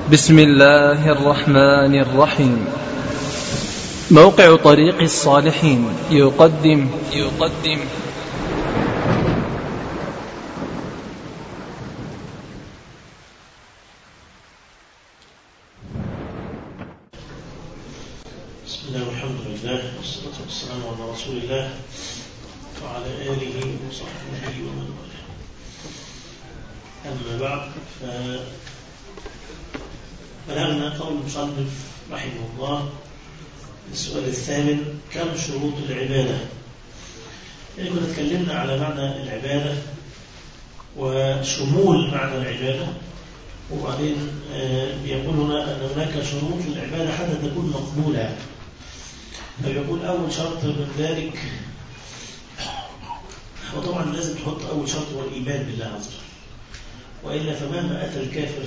بسم الله الرحمن الرحيم موقع طريق الصالحين يقدم يقدم بسم الله والحمد لله والصلاة والسلام على رسول الله وعلى آله وصحبه ومن والاه أما بعد فبلغنا قول المصنف رحمه الله السؤال الثامن كم شروط العبادة يعني كنا اتكلمنا على معنى العبادة وشمول معنى العبادة وبعدين بيقول هنا أن هناك شروط للعبادة حتى تكون مقبولة فيقول أول شرط من ذلك وطبعا لازم تحط أول شرط هو الإيمان بالله عز وجل وإلا فمهما أتى الكافر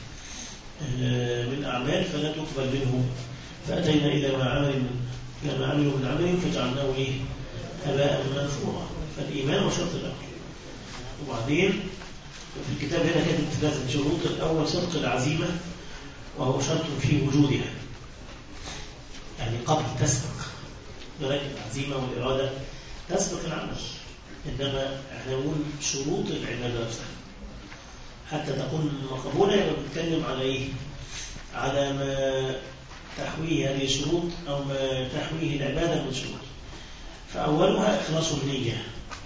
من أعمال فلا تقبل منه فأتينا إلى ما عمل إلى ما عملوا من عمل فجعلناه إيه هباء منثورا فالإيمان هو شرط الأول وبعدين في الكتاب هنا كانت ثلاثة شروط الأول صدق العزيمة وهو شرط في وجودها يعني قبل تسبق ولكن العزيمة والإرادة تسبق العمل إنما احنا نقول شروط العبادة نفسها حتى تكون مقبولة يبقى بنتكلم على إيه؟ على ما تحويه هذه الشروط أو ما تحويه العبادة من شروط فأولها إخلاص النية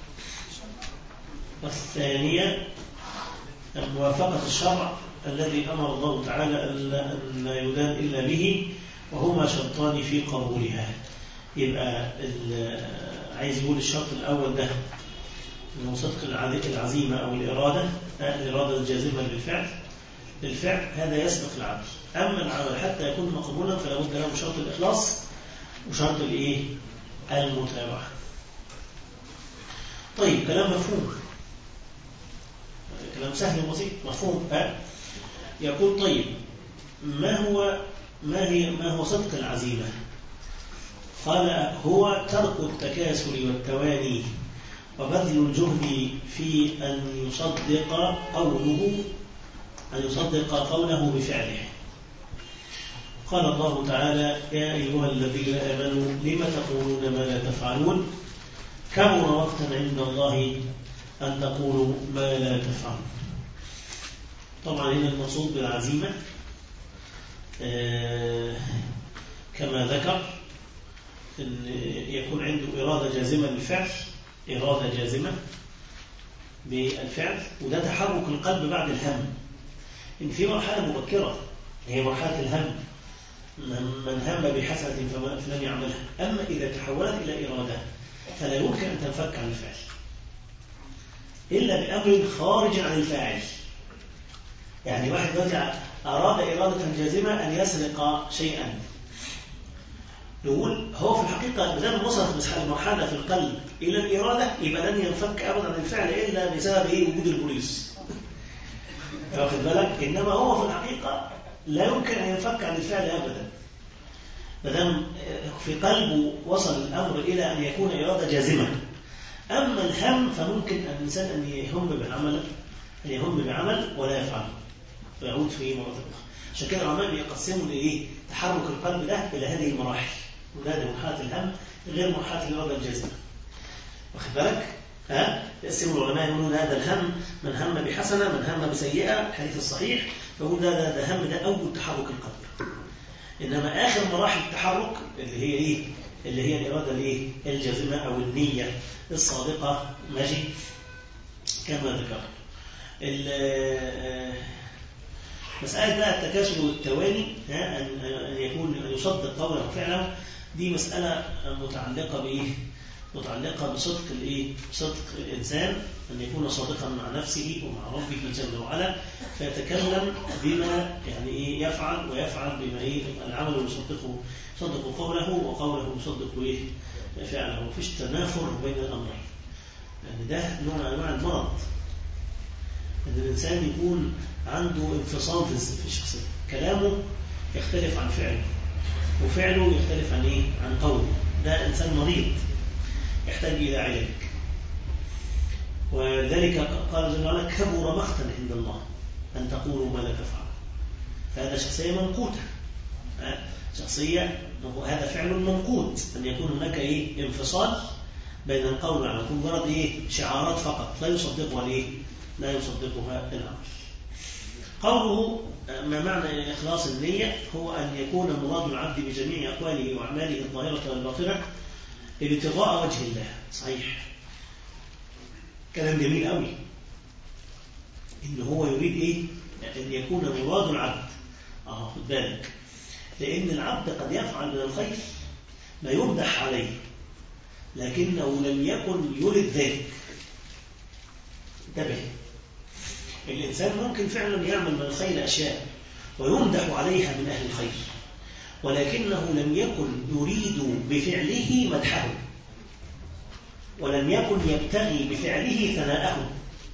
والثانية موافقة الشرع الذي أمر الله تعالى أن لا يدان إلا به وهما شرطان في قبولها يبقى عايز يقول الشرط الأول ده أنه صدق العزيمة أو الإرادة الإرادة الجازمة للفعل للفعل هذا يسبق العمل أما العمل حتى يكون مقبولا فلا بد له شرط الإخلاص وشرط الإيه؟ المتابعة طيب كلام مفهوم كلام سهل وبسيط مفهوم أه؟ يقول طيب ما هو ما هي ما هو صدق العزيمة قال هو ترك التكاسل والتواني وبذل الجهد في أن يصدق قوله أن يصدق قوله بفعله قال الله تعالى يا أيها الذين آمنوا لم تقولون ما لا تفعلون كبر وقتا عند الله أن تقولوا ما لا تفعلون طبعا هنا المقصود بالعزيمة آه كما ذكر أن يكون عنده إرادة جازمة بالفعل إرادة جازمة بالفعل وده تحرك القلب بعد الهم إن في مرحلة مبكرة هي مرحلة الهم من هم بحسنة فلن يعملها أما إذا تحولت إلى إرادة فلا يمكن أن تنفك عن الفعل إلا بأمر خارج عن الفاعل يعني واحد دلوقتي أراد إرادة جازمة أن يسرق شيئا نقول هو في الحقيقة بدل وصلت المرحلة في القلب إلى الإرادة يبقى لن ينفك أبدا عن الفعل إلا بسبب إيه وجود البوليس واخد بالك إنما هو في الحقيقة لا يمكن أن ينفك عن الفعل أبدا بدل في قلبه وصل الأمر إلى أن يكون إرادة جازمة أما الهم فممكن الإنسان أن يهم بالعمل أن يهم بعمل ولا يفعله فيعود فيه مرة أخرى عشان كده العلماء بيقسموا لإيه تحرك القلب ده إلى هذه المراحل وده مرحلة الهم غير مرحلة الإرادة الجازمة واخد بالك؟ ها؟ يقسموا العلماء يقولون هذا الهم من هم بحسنة من هم بسيئة الحديث الصحيح فيقول ده ده, ده هم ده أول تحرك القلب إنما آخر مراحل التحرك اللي هي إيه؟ اللي هي الإرادة الإيه؟ الجازمة أو النية الصادقة ماشي كما ذكرت مسألة بقى التكاسل والتواني ها أن يكون أن يصدق قوله وفعله دي مسألة متعلقة بإيه؟ متعلقة بصدق الإيه؟ صدق الإنسان أن يكون صادقا مع نفسه ومع ربه جل وعلا فيتكلم بما يعني إيه يفعل ويفعل بما إيه العمل يصدقه يصدق قوله وقوله يصدق إيه فعله مفيش تنافر بين الأمرين يعني ده نوع من أنواع المرض أن الإنسان يكون عنده انفصام في الشخصية كلامه يختلف عن فعله وفعله يختلف عن إيه؟ عن قوله ده إنسان مريض يحتاج إلى علاج ولذلك قال جل وعلا كبر مقتا عند الله أن تقولوا ما لا تفعلوا فهذا شخصية ممقوتة شخصية هذا فعل ممقوت أن يكون هناك إيه انفصال بين القول والعمل يكون مجرد إيه شعارات فقط لا يصدقها الإيه لا يصدقها العمل قوله ما معنى إخلاص النية هو أن يكون مراد العبد بجميع أقواله وأعماله الظاهرة والباطنة ابتغاء وجه الله صحيح كلام جميل قوي إن هو يريد إيه أن يكون مراد العبد آه خد بالك لأن العبد قد يفعل من الخير ما يمدح عليه لكنه لم يكن يرد ذلك انتبه الإنسان ممكن فعلا يعمل من الخير أشياء ويمدح عليها من أهل الخير ولكنه لم يكن يريد بفعله مدحه ولم يكن يبتغي بفعله ثناءه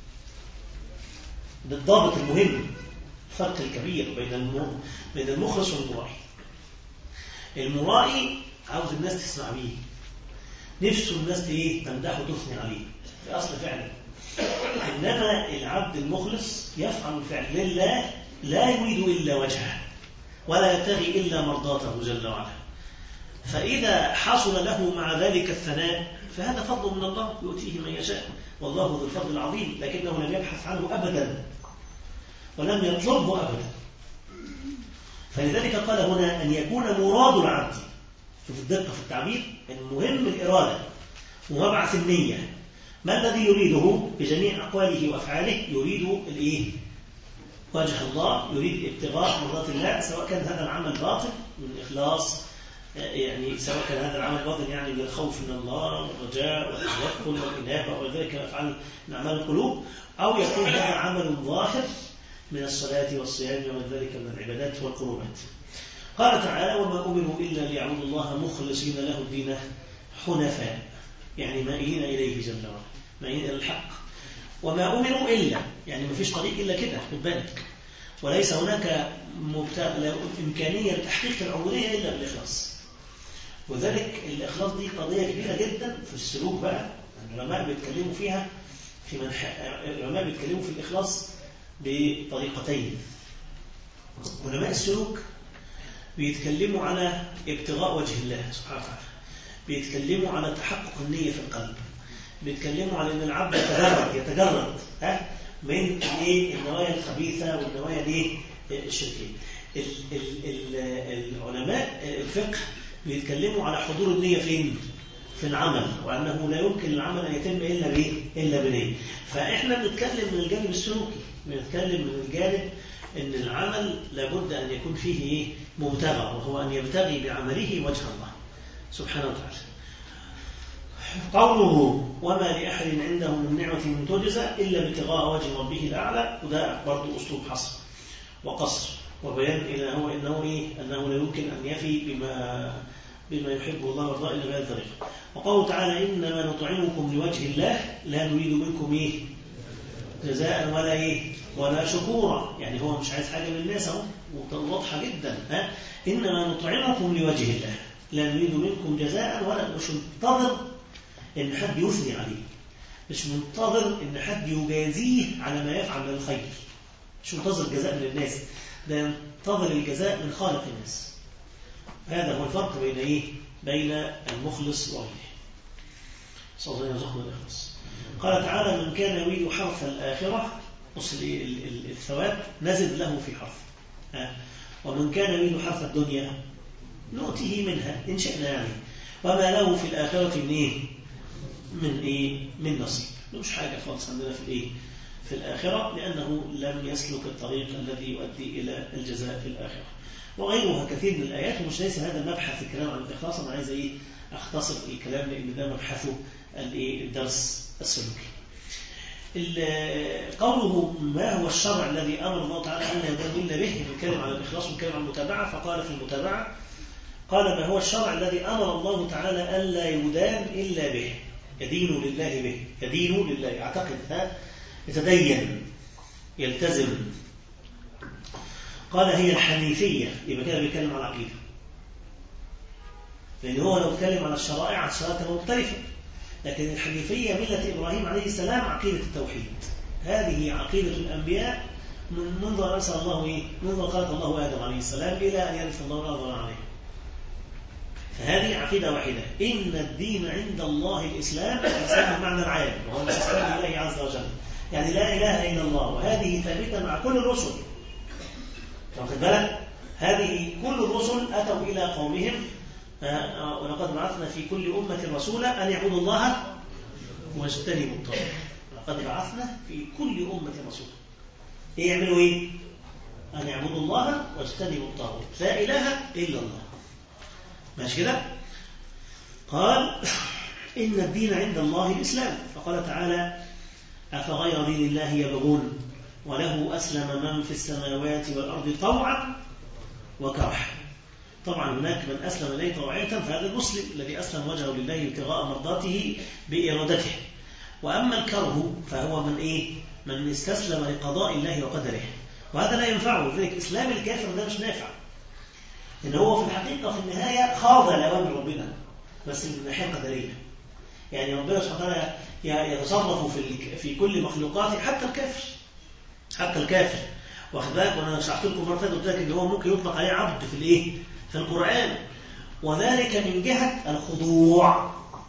ده الضابط المهم الفرق الكبير بين بين المخلص والمرائي المرائي عاوز الناس تسمع بيه نفسه الناس ايه تمدحه وتثني عليه في اصل فعله انما العبد المخلص يفعل الفعل لله لا يريد الا وجهه ولا يبتغي الا مرضاته جل وعلا فاذا حصل له مع ذلك الثناء فهذا فضل من الله يؤتيه من يشاء والله ذو الفضل العظيم لكنه لم يبحث عنه ابدا ولم يطلبه ابدا فلذلك قال هنا أن يكون مراد العبد شوف الدقة في التعبير المهم الإرادة ومبعث النية ما الذي يريده بجميع أقواله وأفعاله يريد الإيه؟ وجه الله يريد ابتغاء مرضات الله سواء كان هذا العمل باطل من إخلاص يعني سواء كان هذا العمل باطل يعني من الخوف من الله والرجاء والتوكل والإنابة وذلك أفعال من أعمال القلوب أو يكون هذا عمل ظاهر من الصلاة والصيام وذلك من العبادات والقربات قال تعالى وما أمروا إلا ليعبدوا الله مخلصين له الدين حنفاء يعني مائلين إليه جل وعلا مائلين إلى الحق وما أمروا إلا يعني ما فيش طريق إلا كده خد بالك وليس هناك إمكانية لتحقيق العبودية إلا بالإخلاص وذلك الإخلاص دي قضية كبيرة جدا في السلوك بقى العلماء بيتكلموا فيها في منح... العلماء بيتكلموا في الإخلاص بطريقتين علماء السلوك بيتكلموا على ابتغاء وجه الله سبحانه وتعالى بيتكلموا على تحقق النية في القلب بيتكلموا على ان العبد يتجرد يتجرد ها من ايه النوايا الخبيثه والنوايا الايه الشركيه العلماء الفقه بيتكلموا على حضور النية فين في العمل وأنه لا يمكن العمل أن يتم إلا بإيه؟ إلا بنية فإحنا بنتكلم من الجانب السلوكي بنتكلم من الجانب أن العمل لابد أن يكون فيه إيه؟ مبتغى وهو أن يبتغي بعمله وجه الله سبحانه وتعالى قوله وما لأحد عنده من نعمة تجزى إلا ابتغاء وجه ربه الأعلى وده برضه أسلوب حصر وقصر وبيان إلى هو إنه إيه؟ أنه لا يمكن أن يفي بما بما يحبه الله ويرضاه إلا بهذه الطريقة وقوله تعالى إنما نطعمكم لوجه الله لا نريد منكم إيه جزاء ولا إيه ولا شكورا يعني هو مش عايز حاجة من الناس أهو واضحة جدا ها إنما نطعمكم لوجه الله لا نريد منكم جزاء ولا مش منتظر إن حد يثني عليه مش منتظر إن حد يجازيه على ما يفعل من الخير مش منتظر جزاء من الناس ده ينتظر الجزاء من خالق الناس هذا هو الفرق بين إيه؟ بين المخلص وغيره صلى الله عليه وسلم الإخلاص قال تعالى من كان يريد حرث الآخرة أصل الثواب نزد له في حرث ومن كان يريد حرث الدنيا نؤتيه منها إن شئنا يعني وما له في الآخرة من إيه من إيه من نصيب مش حاجة خالص عندنا في الإيه في الآخرة لأنه لم يسلك الطريق الذي يؤدي إلى الجزاء في الآخرة وغيرها كثير من الآيات ومش ليس هذا المبحث الكلام عن الإخلاص أنا عايز إيه أختصر الكلام لأن ده مبحثه الإيه الدرس السلوكي قوله ما هو الشرع الذي أمر الله تعالى أن يدان إلا به بيتكلم عن الإخلاص ويتكلم عن المتابعة فقال في المتابعة قال ما هو الشرع الذي أمر الله تعالى ألا يدان إلا به يدين لله به يدين لله يعتقد ها يتدين يلتزم قال هي الحنيفية يبقى كده بيتكلم على العقيدة لأن هو لو اتكلم على الشرائع الشرائع مختلفة لكن الحنيفية ملة إبراهيم عليه السلام عقيدة التوحيد هذه عقيدة الأنبياء من منذ أن أرسل الله إيه؟ منذ خلق الله آدم عليه السلام إلى أن يرث الله الأرض عليه فهذه عقيدة واحدة إن الدين عند الله الإسلام الإسلام بمعنى العام وهو الاستسلام لله عز وجل يعني لا إله إلا الله وهذه ثابتة مع كل الرسل واخد بالك هذه كل الرسل أتوا إلى قومهم آه، ولقد بعثنا في كل أمة رسولا أن يعبدوا الله واجتنبوا الطاغوت لقد بعثنا في كل أمة رسولا إيه يعملوا إيه؟ أن يعبدوا الله واجتنبوا الطاغوت لا إله إلا الله ماشي كده؟ قال إن الدين عند الله الإسلام فقال تعالى أفغير دين الله يبغون وله أسلم من في السماوات والأرض طوعا وكرها طبعا هناك من أسلم إليه طوعية فهذا المسلم الذي أسلم وجهه لله ابتغاء مرضاته بإرادته وأما الكره فهو من إيه؟ من استسلم لقضاء الله وقدره وهذا لا ينفعه لذلك إسلام الكافر ده مش نافع إن هو في الحقيقة في النهاية خاضع لأوامر ربنا بس من الناحية القدرية يعني ربنا سبحانه وتعالى يتصرف في في كل مخلوقاته حتى الكافر حتى الكافر واخد بالك وانا شرحت لكم مره قلت لك ان هو ممكن يطلق عليه عبد في الايه؟ في القران وذلك من جهه الخضوع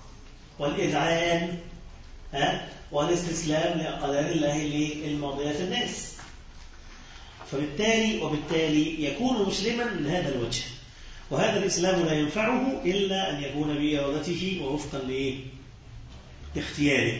والاذعان ها والاستسلام لاقدار الله الماضيه في الناس فبالتالي وبالتالي يكون مسلما من هذا الوجه وهذا الإسلام لا ينفعه إلا أن يكون بإرادته ووفقا لإيه؟ لاختياره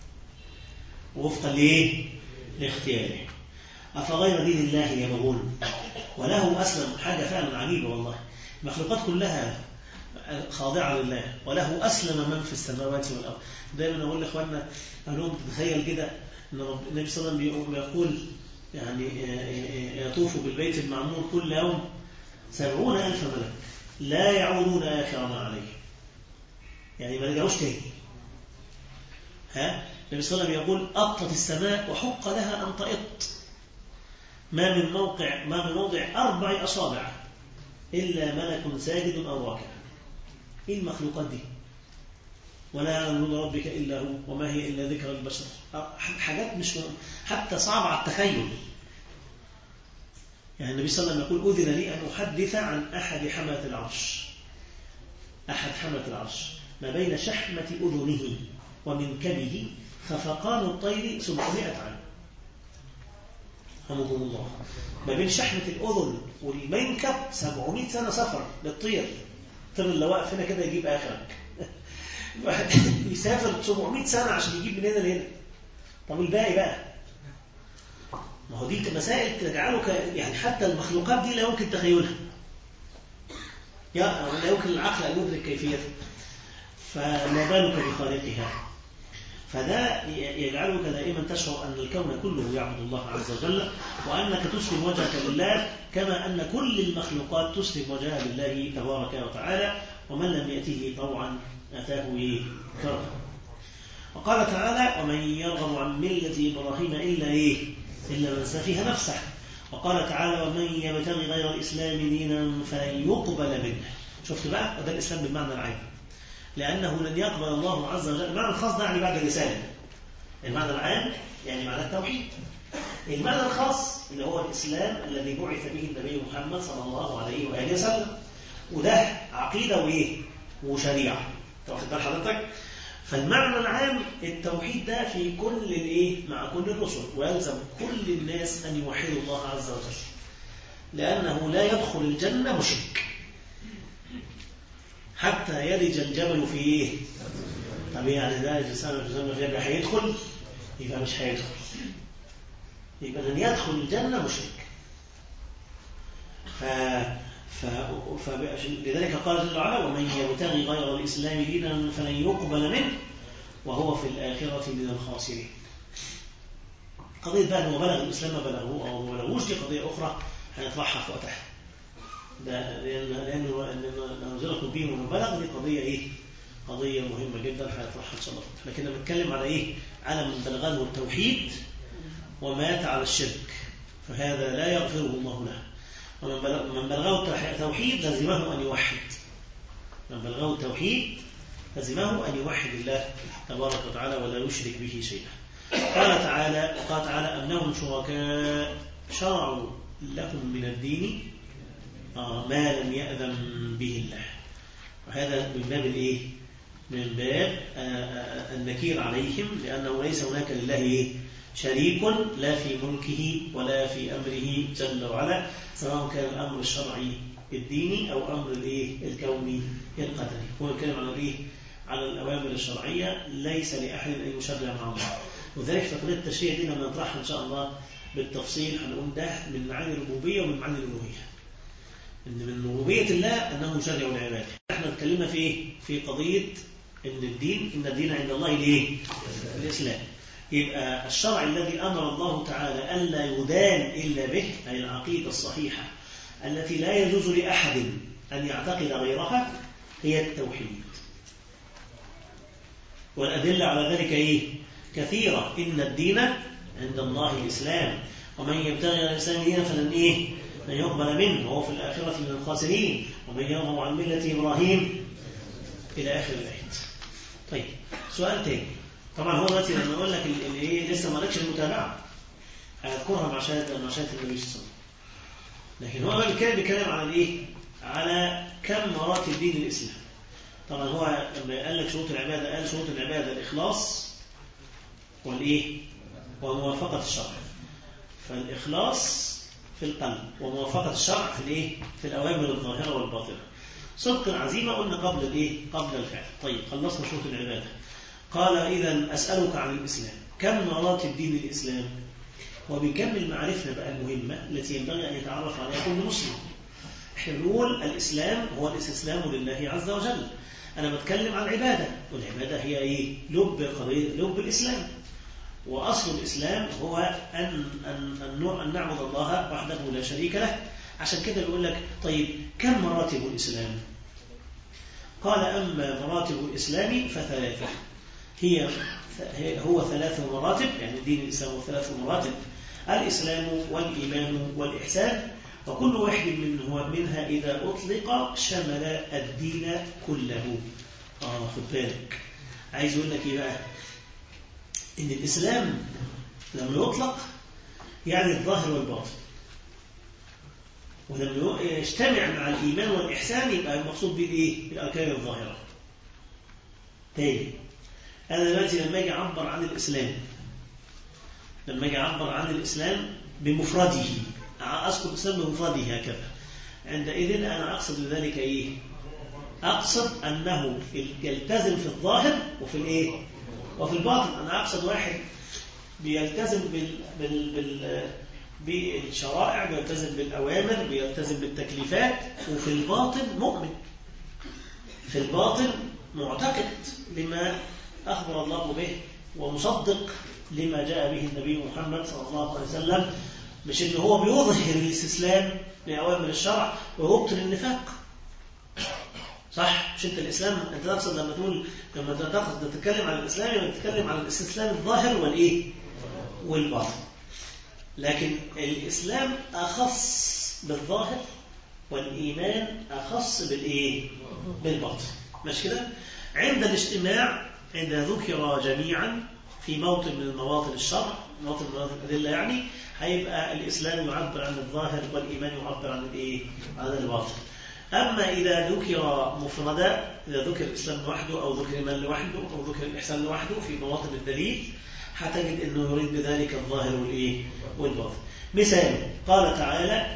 وفقا لإيه؟ لاختياره أفغير دين الله يبغون وله أسلم حاجة فعلا عجيبة والله المخلوقات كلها خاضعة لله وله أسلم من في السماوات والأرض دائما أقول لإخواننا أقول لهم تتخيل كده أن النبي صلى الله عليه وسلم يقول يعني يطوف بالبيت المعمور كل يوم سبعون ألف ملك لا يعودون آخر ما عليه يعني ما رجعوش تاني ها النبي صلى الله عليه وسلم يقول أطت السماء وحق لها أن تئط ما من موقع ما من موضع أربع أصابع إلا ملك ساجد أو راكع إيه المخلوقات دي ولا يعلم ربك إلا هو وما هي إلا ذكر البشر حاجات مش حتى صعبة على التخيل يعني النبي صلى الله عليه وسلم يقول أذن لي أن أحدث عن أحد حملة العرش أحد حملة العرش ما بين شحمة أذنه ومنكبه خفقان الطير 700 عام رحمكم الله ما بين شحمة الأذن والمنكب 700 سنة سفر للطير الطير اللي واقف هنا كده يجيب آخرك يسافر 700 سنة عشان يجيب من هنا لهنا طب الباقي بقى ما هو دي مسائل تجعلك يعني حتى المخلوقات دي لا يمكن تخيلها يا لا يمكن العقل أن يدرك كيفيتها فما بالك بخالقها فده يجعلك دائما تشعر أن الكون كله يعبد الله عز وجل وأنك تسلم وجهك لله كما أن كل المخلوقات تسلم وجهها لله تبارك وتعالى ومن لم يأته طوعا أتاه إيه كرها وقال تعالى ومن يرغب عن ملة إبراهيم إلا إيه إلا من سفه نفسه وقال تعالى ومن يبتغي غير الإسلام دينا فلن يقبل منه شفت بقى ده الإسلام بالمعنى العام لأنه لن يقبل الله عز وجل المعنى الخاص ده يعني بعد الرسالة المعنى العام يعني معنى التوحيد المعنى الخاص اللي هو الإسلام الذي بعث به النبي محمد صلى الله عليه وآله وسلم وده عقيدة وإيه وشريعة واخد بال حضرتك فالمعنى العام التوحيد ده في كل الايه مع كل الرسل ويلزم كل الناس ان يوحدوا الله عز وجل لانه لا يدخل الجنه مشرك حتى يلج الجبل في ايه طب يعني ده الانسان يبقى هيدخل يبقى مش هيدخل يبقى لن يدخل الجنه مشرك ف ف... لذلك قال جل وعلا ومن يبتغي غير الإسلام دينا فلن يقبل منه وهو في الآخرة من الخاسرين قضية بقى أنه بلغ الإسلام ما بلغوه أو ما بلغوش دي قضية أخرى هنطرحها في وقتها ده لأن لأن نزلكم به ومن بلغ دي قضية إيه؟ قضية مهمة جدا هنطرحها إن شاء الله لكن بنتكلم على إيه؟ على من بلغه التوحيد ومات على الشرك فهذا لا يغفره الله له ومن بلغه التوحيد لزمه أن يوحد من بلغه التوحيد لزمه أن يوحد الله تبارك وتعالى ولا يشرك به شيئا قال تعالى قال تعالى أم لهم شركاء شرعوا لكم من الدين آه ما لم يأذن به الله وهذا من باب الايه من باب آه، آه، النكير عليهم لأنه ليس هناك لله إيه؟ شريك لا في ملكه ولا في أمره جل وعلا سواء كان الأمر الشرعي الديني أو أمر الايه الكوني القدري هو يتكلم عن الايه على الأوامر الشرعية ليس لأحد أن يشرع مع الله وذلك تقرير التشريع دي لما نطرحها إن شاء الله بالتفصيل هنقول ده من معاني الربوبية ومن معاني الألوهية إن من ربوبية الله أنه يشرع العباد احنا اتكلمنا في إيه؟ في قضية إن الدين إن الدين عند الله الإيه؟ الإسلام يبقى الشرع الذي أمر الله تعالى ألا يدان إلا به أي العقيدة الصحيحة التي لا يجوز لأحد أن يعتقد غيرها هي التوحيد والأدلة على ذلك إيه؟ كثيرة إن الدين عند الله الإسلام ومن يبتغي الإسلام دينا فلن إيه؟ لن يقبل منه وهو في الآخرة من الخاسرين ومن يرغب عن ملة إبراهيم إلى آخر الآية طيب سؤال تاني طبعا هو دلوقتي لما أقول لك إيه لسه ما لكش المتابعة هذكرها مع شهادة مع شهادة النبي صلى الله عليه وسلم لكن هو بيتكلم بيتكلم على الإيه؟ على كم مراتب دين الإسلام طبعا هو لما قال لك شروط العبادة قال شروط العبادة الإخلاص والإيه؟ وموافقة الشرع فالإخلاص في القلب وموافقة الشرع في الإيه؟ في الأوامر الظاهرة والباطنة صدق العزيمة قلنا قبل الإيه؟ قبل الفعل طيب خلصنا شروط العبادة قال إذا أسألك عن الإسلام كم مراتب دين الإسلام وبكمل معرفنا بقى المهمة التي ينبغي أن يتعرف عليها كل مسلم احنا بنقول الإسلام هو الاستسلام لله عز وجل أنا بتكلم عن العبادة والعبادة هي إيه؟ لب قضية لب الإسلام وأصل الإسلام هو أن, أن, أن, أن نعبد الله وحده لا شريك له عشان كده بيقول لك طيب كم مراتب الإسلام قال أما مراتب الإسلام فثلاثة هي هو ثلاث مراتب يعني دين الإسلام هو ثلاث مراتب الإسلام والإيمان والإحسان وكل واحد منه منها إذا أطلق شمل الدين كله آه خد بالك عايز أقول لك إيه بقى إن الإسلام لما يطلق يعني الظاهر والباطن ولما يجتمع مع الإيمان والإحسان يبقى المقصود به إيه؟ الأركان الظاهرة تاني أنا دلوقتي لما أجي أعبر عن الإسلام لما أجي أعبر عن الإسلام بمفرده أذكر الإسلام بمفرده هكذا عندئذ أنا أقصد بذلك إيه؟ أقصد أنه يلتزم في الظاهر وفي الإيه؟ وفي الباطن أنا أقصد واحد بيلتزم بال... بال... بال... بالشرائع بيلتزم بالأوامر بيلتزم بالتكليفات وفي الباطن مؤمن في الباطن معتقد لما أخبر الله به ومصدق لما جاء به النبي محمد صلى الله عليه وسلم مش إن هو بيظهر الاستسلام لأوامر الشرع ويبطل النفاق صح مش انت الاسلام انت تقصد لما تقول لما تقصد تتكلم عن الاسلام يبقى تتكلم عن الاستسلام الظاهر والايه والباطن لكن الاسلام اخص بالظاهر والايمان اخص بالايه بالباطن مش كده عند الاجتماع عند ذكر جميعا في موطن من مواطن الشرع موطن من مواطن الادله يعني هيبقى الاسلام يعبر عن الظاهر والايمان يعبر عن الايه عن الباطن أما إذا ذكر مفردا إذا ذكر الإسلام لوحده أو ذكر الإيمان لوحده أو ذكر الإحسان لوحده في مواطن الدليل هتجد أنه يريد بذلك الظاهر والإيه والباطن مثال قال تعالى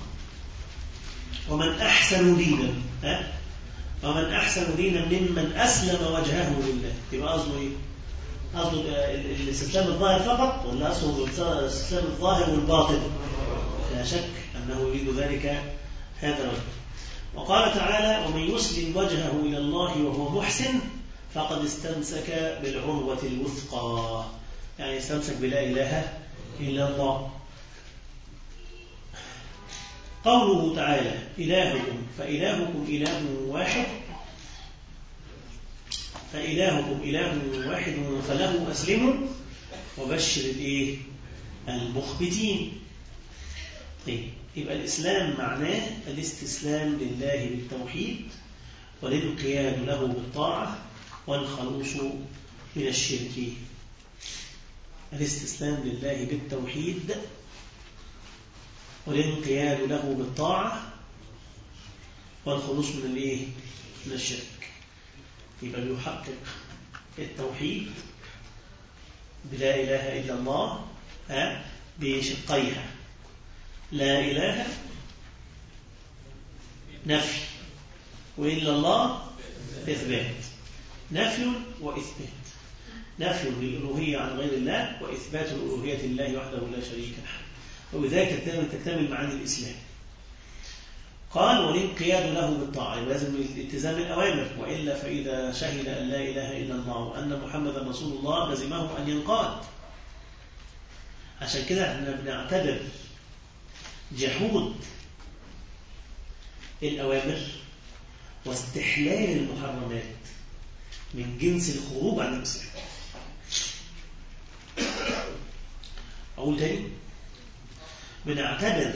ومن أحسن دينا ها ومن أحسن دينا ممن أسلم وجهه لله يبقى قصده إيه؟ قصده الاستسلام الظاهر فقط ولا قصده الاستسلام الظاهر والباطن؟ لا شك أنه يريد ذلك هذا الوجه وقال تعالى ومن يسلم وجهه إلى الله وهو محسن فقد استمسك بالعروة الوثقى يعني استمسك بلا إله إلا الله قوله تعالى إلهكم فإلهكم إله واحد فإلهكم إله واحد فله أسلموا وبشر الإيه المخبتين طيب يبقى الإسلام معناه الاستسلام لله بالتوحيد والانقياد له بالطاعة والخلوص من الشرك الاستسلام لله بالتوحيد والانقياد له بالطاعة والخلوص من الايه من الشرك يبقى بيحقق التوحيد بلا إله إلا الله بشقيها لا إله نفي وإلا الله إثبات نفي وإثبات نفي للألوهية عن غير الله وإثبات الألوهية لله وحده لا شريك له وبذلك تكتمل معاني الإسلام قال والانقياد له بالطاعة لازم التزام الأوامر وإلا فإذا شهد أن لا إله إلا الله وأن محمدا رسول الله لزمه أن ينقاد عشان كده احنا بنعتبر جحود الأوامر واستحلال المحرمات من جنس الخروج عن الإسلام أقول تاني بنعتبر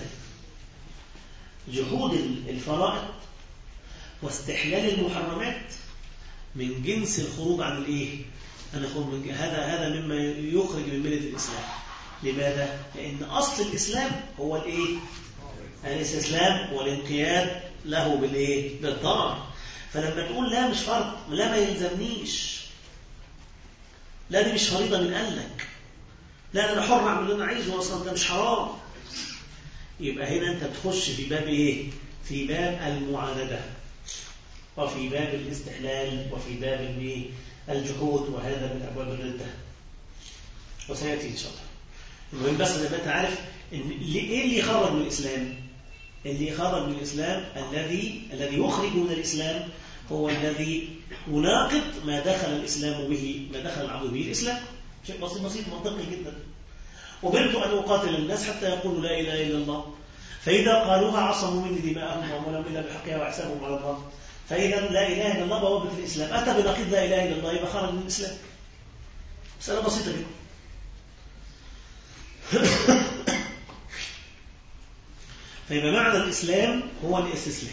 جحود الفرائض واستحلال المحرمات من جنس الخروج عن الايه هنخرج من هذا هذا مما يخرج من مله الاسلام لماذا لان اصل الاسلام هو الايه الاستسلام والانقياد له بالايه بالطاعه فلما تقول لا مش فرض لا ما يلزمنيش لا دي مش فريضه من قالك لا انا حر اعمل اللي انا عايزه اصلا ده مش حرام يبقى هنا أنت تخش في باب إيه؟ في باب المعاندة وفي باب الاستحلال وفي باب الجحود وهذا من أبواب الردة وسيأتي إن شاء الله المهم بس زي ما أنت عارف إن إيه اللي يخرج من الإسلام؟ اللي يخرج من الإسلام الذي الذي يخرج من الإسلام هو الذي يناقض ما دخل الإسلام به ما دخل العبد به الإسلام شيء بسيط بسيط منطقي جدا أمرت أن أقاتل الناس حتى يقولوا لا إله إلا الله فإذا قالوها عصموا مني دماءهم وأموالهم إلا بحقها وحسابهم على الله فإذا لا إله إلا الله بوابة الإسلام أتى بنقيض لا إله إلا الله يبقى خرج من الإسلام مسألة بسيطة جدا فيبقى معنى الإسلام هو الاستسلام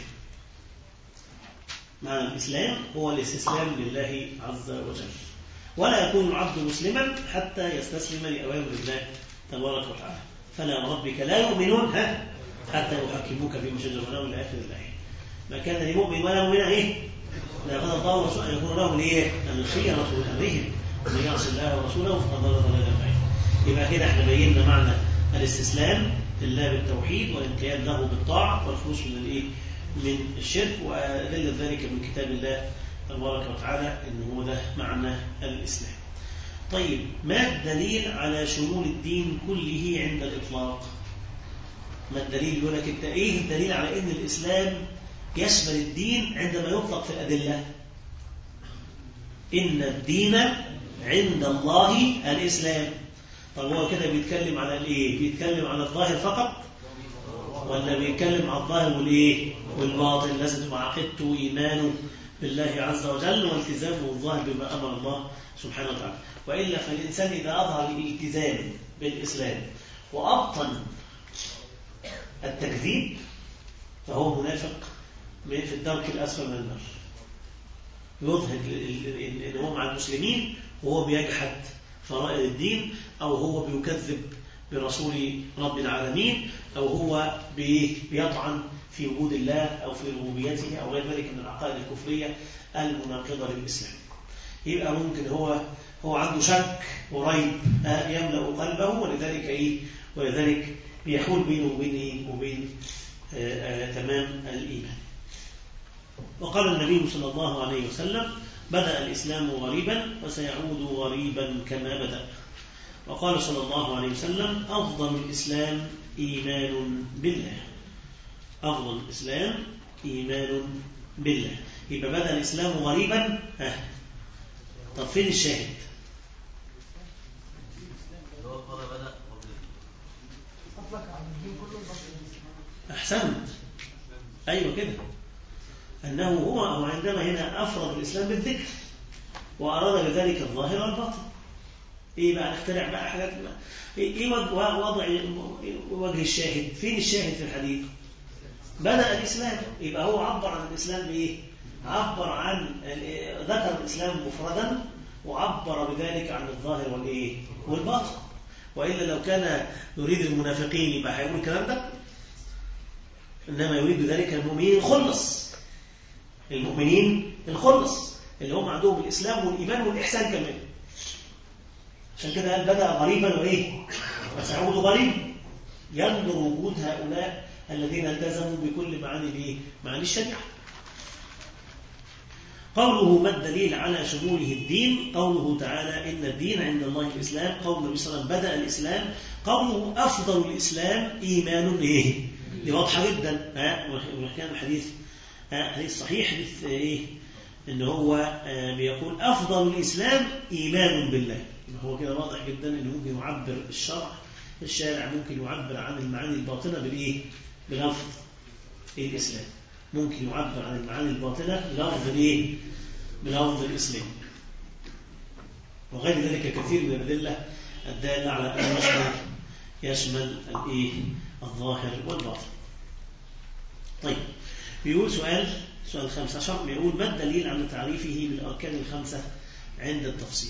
معنى الإسلام هو الاستسلام لله عز وجل ولا يكون العبد مسلما حتى يستسلم لأوامر الله تبارك وتعالى فلا وربك لا يؤمنون ها حتى يحكموك فيما شجر بينهم الى اخر الايه ما كان لمؤمن ولا مؤمن ايه لا قد الله ورسوله ان يكون لهم الايه الخيرة من امرهم ومن يعصي الله ورسوله فقد ضل ضلالا بعيدا يبقى كده احنا بينا معنى الاستسلام لله بالتوحيد والانقياد له بالطاعه والخلوص من الايه من الشرك وادله ذلك من كتاب الله تبارك وتعالى ان هو ده معنى الاسلام طيب ما الدليل على شمول الدين كله عند الإطلاق ما الدليل يقول لك انت ايه الدليل على ان الإسلام يشمل الدين عندما يطلق في الأدلة إن الدين عند الله الإسلام طب هو كده بيتكلم على الايه بيتكلم على الظاهر فقط ولا بيتكلم على الظاهر والايه والباطن لازم تبقى عقيدته وايمانه بالله عز وجل والتزامه الظاهر بما امر الله سبحانه وتعالى وإلا فالإنسان إذا أظهر الالتزام بالإسلام وأبطن التكذيب فهو منافق في الدرك الأسفل من النار يظهر ان هو مع المسلمين وهو بيجحد فرائض الدين أو هو بيكذب برسول رب العالمين أو هو بيطعن في وجود الله أو في ربوبيته أو غير ذلك من العقائد الكفرية المناقضة للإسلام يبقى ممكن هو هو عنده شك وريب يملأ قلبه ولذلك إيه ولذلك بيحول بينه وبين إيه وبين آه، آه، تمام الإيمان وقال النبي صلى الله عليه وسلم بدأ الإسلام غريبا وسيعود غريبا كما بدأ وقال صلى الله عليه وسلم أفضل الإسلام إيمان بالله أفضل الإسلام إيمان بالله يبقى بدأ الإسلام غريبا ها طب فين الشاهد أحسنت أيوة كده أنه هو عندما هنا أفرض الإسلام بالذكر وأراد بذلك الظاهر والباطن إيه بقى نخترع بقى حاجات بقى. إيه وضع وجه الشاهد فين الشاهد في الحديث بدأ الإسلام يبقى هو عبر عن الإسلام بإيه عبر عن ذكر الإسلام مفردا وعبر بذلك عن الظاهر والإيه والباطن وإلا لو كان يريد المنافقين يبقى هيقول الكلام ده إنما يريد ذلك المؤمنين الخلص المؤمنين الخلص اللي هم عندهم الإسلام والإيمان والإحسان كمان عشان كده قال بدأ غريبا وإيه وسيعود غريب ينظر وجود هؤلاء الذين التزموا بكل معاني الإيه معاني الشريعة قوله ما الدليل على شموله الدين قوله تعالى إن الدين عند الله الإسلام قول النبي صلى الله عليه وسلم بدأ الإسلام قوله أفضل الإسلام إيمان إيه دي واضحة جدا ها وكان الحديث حديث صحيح حديث إيه إن هو بيقول أفضل الإسلام إيمان بالله هو كده واضح جدا إنه ممكن يعبر الشرع الشارع ممكن يعبر عن المعاني الباطنة بالإيه بلفظ الإسلام ممكن يعبر عن المعاني الباطنة بلفظ الإيه بلفظ الإسلام وغير ذلك كثير من الأدلة الدالة على أن يشمل يشمل الإيه الظاهر والباطن طيب بيقول سؤال سؤال الخامس عشر بيقول ما الدليل على تعريفه بالأركان الخمسة عند التفصيل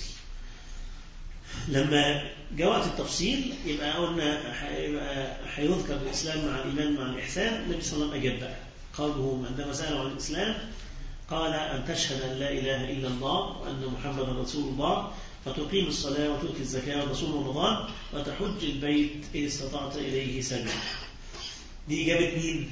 لما جاء وقت التفصيل يبقى قلنا هيذكر الإسلام مع الإيمان مع الإحسان النبي صلى الله عليه وسلم أجاب بقى قوله عندما سألوا عن الإسلام قال أن تشهد أن لا إله إلا الله وأن محمدا رسول الله فتقيم الصلاة وتؤتي الزكاة وتصوم رمضان وتحج البيت إن استطعت إليه سبيلا دي إجابة مين؟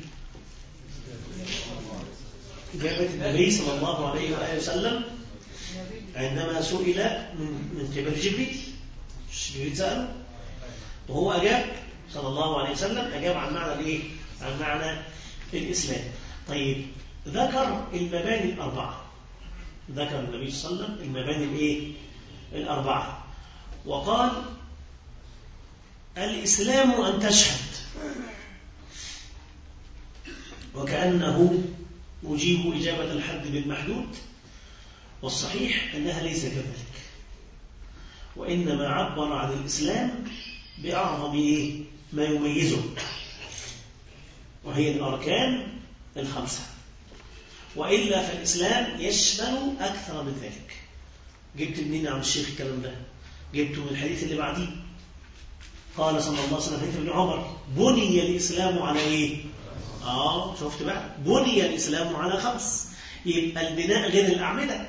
إجابة النبي صلى الله عليه وآله وسلم عندما سئل من من قبل جبريل جبريل سأله وهو أجاب صلى الله عليه وسلم أجاب عن معنى الإيه؟ عن معنى الإسلام طيب ذكر المباني الأربعة ذكر النبي صلى الله عليه وسلم المباني الإيه؟ الأربعة وقال الإسلام أن تشهد وكأنه يجيب إجابة الحد بالمحدود والصحيح أنها ليس كذلك وإنما عبر عن الإسلام بأعظم إيه؟ ما يميزه وهي الأركان الخمسة وإلا فالإسلام يشمل أكثر من ذلك جبت منين عن الشيخ الكلام ده جبته من الحديث اللي بعديه قال صلى الله عليه وسلم حديث ابن عمر بني الإسلام على إيه آه شفت بقى بني الإسلام على خمس يبقى البناء غير الأعمدة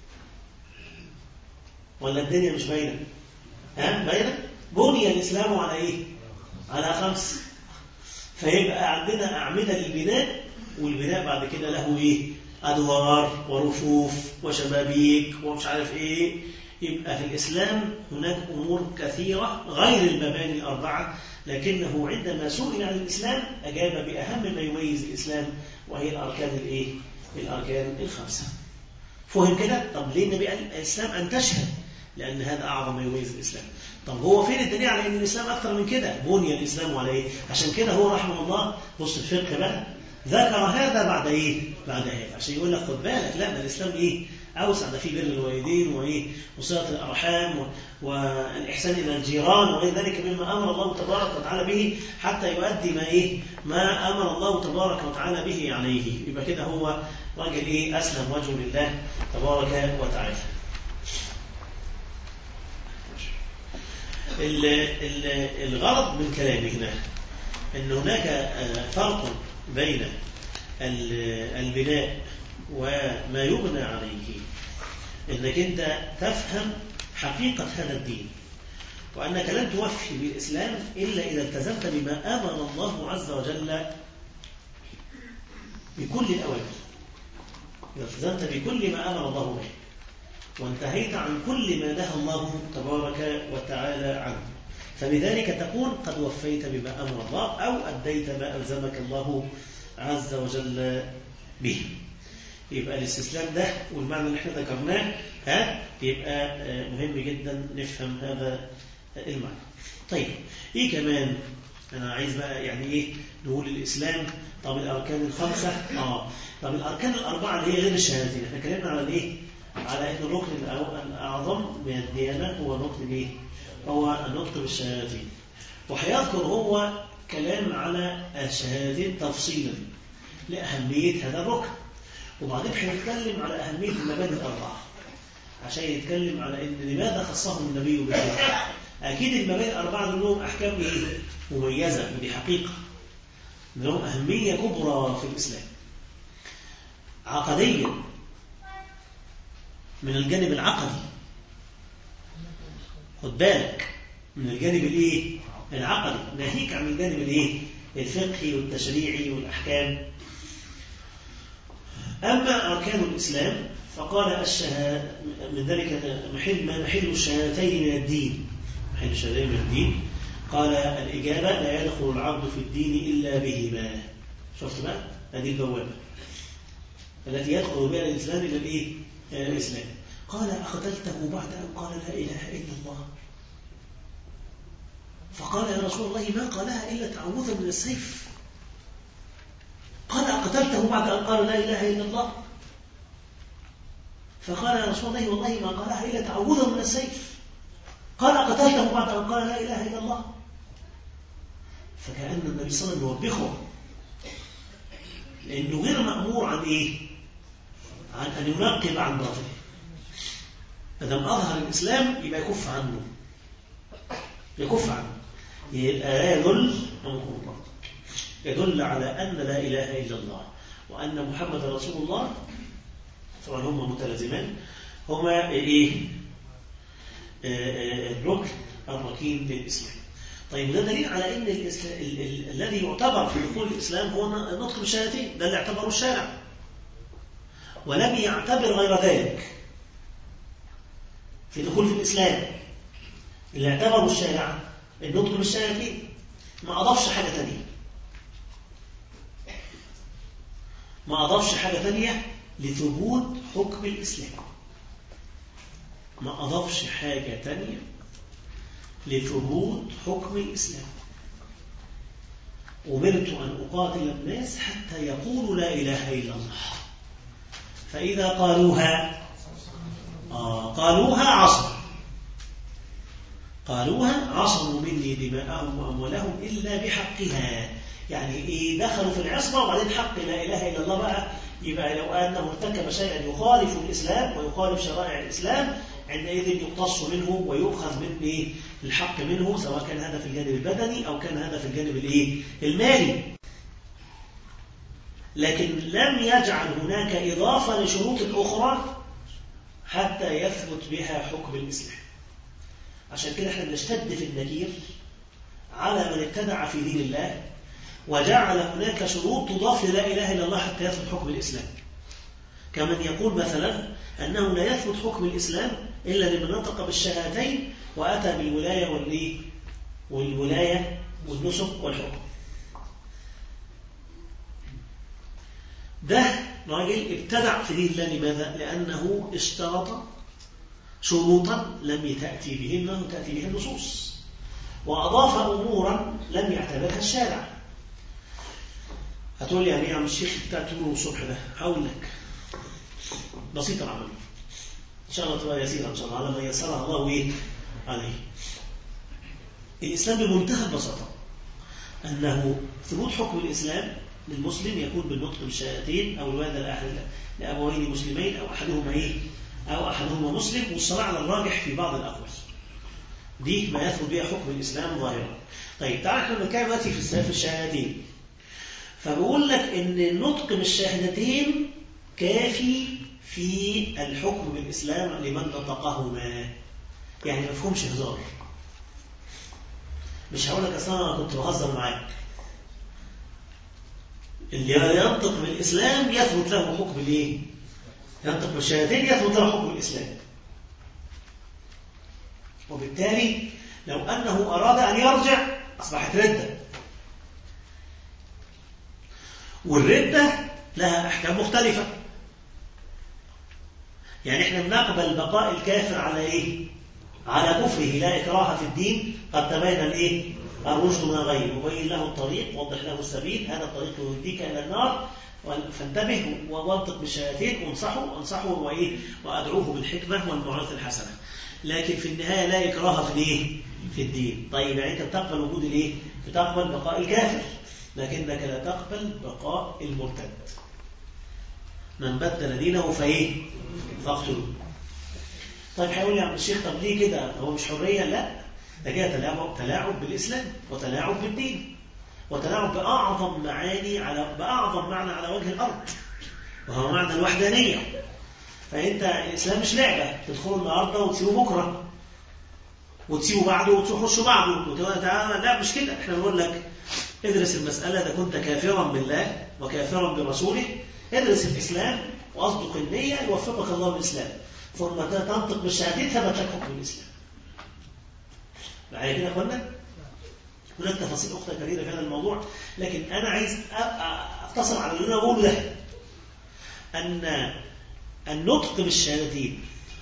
ولا الدنيا مش باينة ها باينة بني الإسلام على إيه على خمس فيبقى عندنا أعمدة للبناء والبناء بعد كده له إيه أدوار ورفوف وشبابيك ومش عارف إيه يبقى في الإسلام هناك أمور كثيرة غير المباني الأربعة لكنه عندما سئل عن الإسلام أجاب بأهم ما يميز الإسلام وهي الأركان الإيه؟ الأركان الخمسة فهم كده؟ طب ليه النبي قال الإسلام أن تشهد؟ لأن هذا أعظم ما يميز الإسلام طب هو فين الدليل على أن الإسلام أكثر من كده؟ بني الإسلام على إيه؟ عشان كده هو رحمه الله بص الفقه بقى ذكر هذا بعد إيه؟ بعد هذا عشان يقول لك خد بالك لا ده الإسلام إيه؟ أوسع ده في بر الوالدين وإيه؟ وصلة الأرحام و... والإحسان إلى الجيران وغير ذلك مما أمر الله تبارك وتعالى به حتى يؤدي ما إيه؟ ما أمر الله تبارك وتعالى به عليه يبقى كده هو راجل إيه؟ أسلم وجهه لله تبارك وتعالى الغرض من كلامي هنا أن هناك فرق بين البناء وما يبنى عليه انك انت تفهم حقيقة هذا الدين وأنك لن توفي بالإسلام إلا إذا التزمت بما أمر الله عز وجل بكل الأوامر إذا التزمت بكل ما أمر الله به وانتهيت عن كل ما نهى الله تبارك وتعالى عنه فبذلك تكون قد وفيت بما أمر الله أو أديت ما ألزمك الله عز وجل به يبقى الاستسلام ده والمعنى اللي احنا ذكرناه ها يبقى مهم جدا نفهم هذا المعنى طيب ايه كمان انا عايز بقى يعني ايه نقول الاسلام طب الاركان الخمسه اه طب الاركان الاربعه اللي هي غير الشهادتين احنا اتكلمنا على الايه على ان الركن الاعظم من الديانه هو الركن الايه هو النطق بالشهادتين وهيذكر هو كلام على الشهادتين تفصيلا لأهمية هذا الركن وبعدين هنتكلم على أهمية المبادئ الأربعة عشان يتكلم على إن لماذا خصهم النبي بذلك أكيد المبادئ الأربعة دول لهم أحكام إيه؟ مميزة ودي حقيقة لهم أهمية كبرى في الإسلام عقديا من الجانب العقدي خد بالك من الجانب الايه العقدي ناهيك عن الجانب الايه الفقهي والتشريعي والاحكام اما اركان الاسلام فقال الشهاده من ذلك محل ما محل الشهادتين من الدين محل الشهادتين من الدين قال الاجابه لا يدخل العبد في الدين الا بهما شفت بقى هذه البوابه التي يدخل بها الاسلام الى الايه الى الاسلام قال اقتلته بعد ان قال لا اله الا الله فقال يا رسول الله ما قالها إلا تعوذا من السيف قال أقتلته بعد أن قال لا إله إلا الله فقال يا رسول الله والله ما قالها إلا تعوذا من السيف قال أقتلته بعد أن قال لا إله إلا الله فكأن النبي صلى الله عليه وسلم يوبخه لأنه غير مأمور عن إيه؟ عن أن ينقب عن باطله ما دام أظهر الإسلام يبقى يكف عنه يكف عنه يبقى يدل يدل على أن لا إله إلا الله وأن محمد رسول الله طبعا هما متلازمان هما إيه الركن الركين للإسلام طيب ده دليل على أن الإسلام ال ال الذي يعتبر في دخول الإسلام هو نطق بالشهادتين ده اللي اعتبره الشارع ولم يعتبر غير ذلك في دخول في الإسلام اللي اعتبره الشارع النطق بالشهادتين ما أضافش حاجة تانية ما أضافش حاجة تانية لثبوت حكم الإسلام ما أضافش حاجة تانية لثبوت حكم الإسلام أمرت أن أقاتل الناس حتى يقولوا لا إله إلا الله فإذا قالوها آه قالوها عصر قالوها عصموا مني دماءهم وأموالهم إلا بحقها يعني إيه دخلوا في العصمة وبعدين حق لا إله إلا الله بقى يبقى لو أنه ارتكب شيئا يخالف الإسلام ويخالف شرائع الإسلام عندئذ يقتص منه ويؤخذ من إيه الحق منه سواء كان هذا في الجانب البدني أو كان هذا في الجانب الإيه المالي لكن لم يجعل هناك إضافة لشروط أخرى حتى يثبت بها حكم الإسلام عشان كده احنا بنشتد في النكير على من ابتدع في دين الله وجعل هناك شروط تضاف للا إله إلا الله حتى يثبت حكم الإسلام كمن يقول مثلا أنه لا يثبت حكم الإسلام إلا لمن نطق بالشهادتين وأتى بالولاية والإيه والولاية والنسك والحكم ده راجل ابتدع في دين الله لماذا؟ لأنه اشترط شروطا لم تأتي بهن تأتي بها النصوص وأضاف أمورا لم يعتبرها الشارع هتقول لي يعني يا عم الشيخ بتاع تقوله الصبح ده هقول لك بسيط العمل إن شاء الله تبقى يسيرة إن شاء الله على ما يسرها الله إيه عليه الإسلام بمنتهى البساطة أنه ثبوت حكم الإسلام للمسلم يكون بالنطق بالشهادتين أو الوالد لأبوين مسلمين أو أحدهما إيه أو أحدهما مسلم والصلاة على الراجح في بعض الأقوال دي ما يثبت بها حكم الإسلام ظاهرا طيب تعال احنا بنتكلم دلوقتي في في الشهادتين فبقول لك إن النطق بالشهادتين كافي في الحكم بالإسلام لمن نطقهما يعني ما فهمش هزار مش هقول لك أصلا أنا كنت بهزر معاك اللي ينطق بالإسلام يثبت له حكم الإيه؟ ينطق بالشهادتين يثبت له حكم الإسلام وبالتالي لو أنه أراد أن يرجع أصبحت ردة والردة لها أحكام مختلفة يعني احنا بنقبل بقاء الكافر على ايه على كفره لا إكراه في الدين قد تبين الايه الرشد من الغي وبين له الطريق ووضح له السبيل هذا الطريق يهديك إلى النار فانتبه ووثق بالشهادتين وانصحه وانصحه وايه وادعوه بالحكمه والموعظه الحسنه لكن في النهايه لا اكراه في الايه في الدين طيب يعني انت بتقبل وجود الايه بتقبل بقاء الكافر لكنك لا تقبل بقاء المرتد من بدل دينه فايه فاقتلوه طيب هيقول لي يا عم الشيخ طب ليه كده هو مش حريه لا ده كده تلاعب تلاعب بالاسلام وتلاعب بالدين وتلاعب بأعظم معاني على بأعظم معنى على وجه الأرض وهو معنى الوحدانية فأنت الإسلام مش لعبة تدخلوا النهاردة وتسيبوا بكرة وتسيبوا بعده وتخشوا بعده وتقول تعالى لا مش كده احنا بنقول لك ادرس المسألة إذا كنت كافرا بالله وكافرا برسوله ادرس الإسلام وأصدق النية يوفقك الله بالإسلام ثم تنطق بالشهادين ثبت لك حكم الإسلام معايا كده يا اخوانا؟ هناك تفاصيل أخرى كثيرة في هذا الموضوع لكن أنا عايز أقتصر على اللي أنا بقوله ده أن النطق بالشهادتين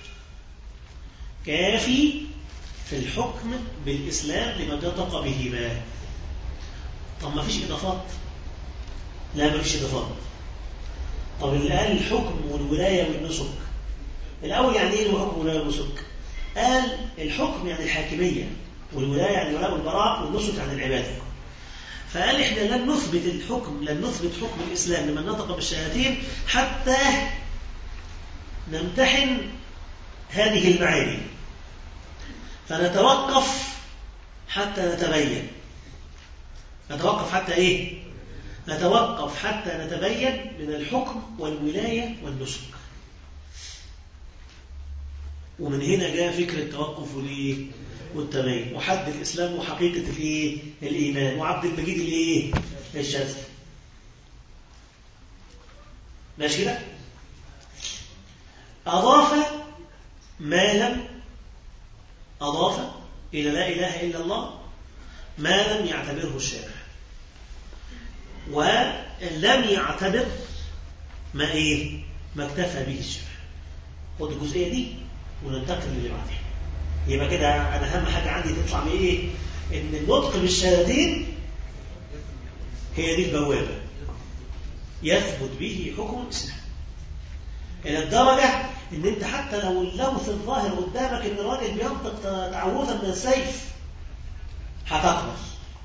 كافي في الحكم بالإسلام لمن نطق بهما طب ما فيش إضافات لا ما فيش إضافات طب اللي قال الحكم والولاية والنسك الأول يعني إيه الحكم والولاية والنسك قال الحكم يعني الحاكمية والولاية يعني الولاء والبراء والنسك عن العبادة فقال إحنا لن نثبت الحكم لن نثبت حكم الإسلام لمن نطق بالشهادتين حتى نمتحن هذه المعاني فنتوقف حتى نتبين نتوقف حتى إيه؟ نتوقف حتى نتبين من الحكم والولاية والنسك ومن هنا جاء فكرة التوقف والايه والتبين وحد الإسلام وحقيقة الايه الإيمان وعبد المجيد الايه الشاذلي ماشي كده أضاف ما لم أضاف إلى لا إله إلا الله ما لم يعتبره الشارع ولم يعتبر ما إيه ما اكتفى به الشارع خد الجزئية دي وننتقل للي بعدها يبقى كده أنا أهم حاجة عندي تطلع بإيه إن النطق بالشهادتين هي دي البوابة يثبت به حكم الإسلام إلى الدرجة إن أنت حتى لو اللوث الظاهر قدامك إن الراجل بينطق تعوذا من السيف هتقبل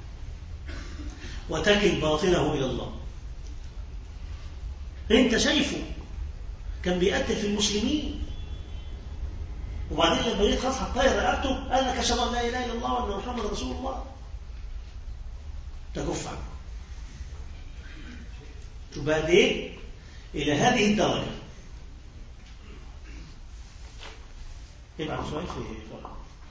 وتكل باطله إلى الله أنت شايفه كان بيقتل في المسلمين وبعدين لما جيت خلاص هتطير رقبته قال لك اشهد ان لا اله الا الله وان محمد رسول الله تكف عنه تبقى ايه الى هذه الدرجه يبقى شويه في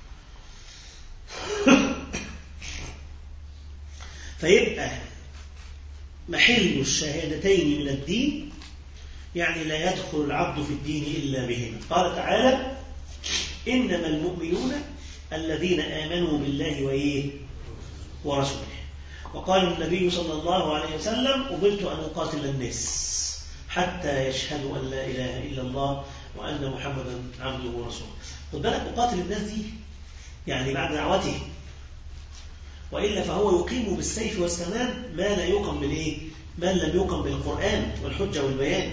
فيبقى محل الشهادتين من الدين يعني لا يدخل العبد في الدين إلا بهما قال تعالى إنما المؤمنون الذين آمنوا بالله وإيه ورسوله وقال النبي صلى الله عليه وسلم أمرت أن أقاتل الناس حتى يشهدوا أن لا إله إلا الله وأن محمدا عبده ورسوله خد بالك أقاتل الناس دي يعني بعد دعوته وإلا فهو يقيم بالسيف والسنان ما لا يقم بالإيه؟ من لم يقم بالقرآن والحجة والبيان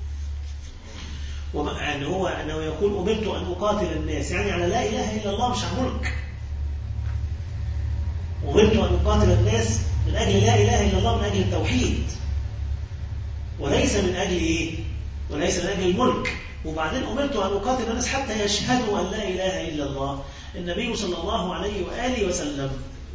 يعني هو أنه يقول أمرت أن أقاتل الناس يعني على لا إله إلا الله مش عن ملك أمرت أن أقاتل الناس من أجل لا إله إلا الله من أجل التوحيد وليس من أجل إيه؟ وليس من أجل الملك وبعدين أمرت أن أقاتل الناس حتى يشهدوا أن لا إله إلا الله النبي صلى الله عليه وآله وسلم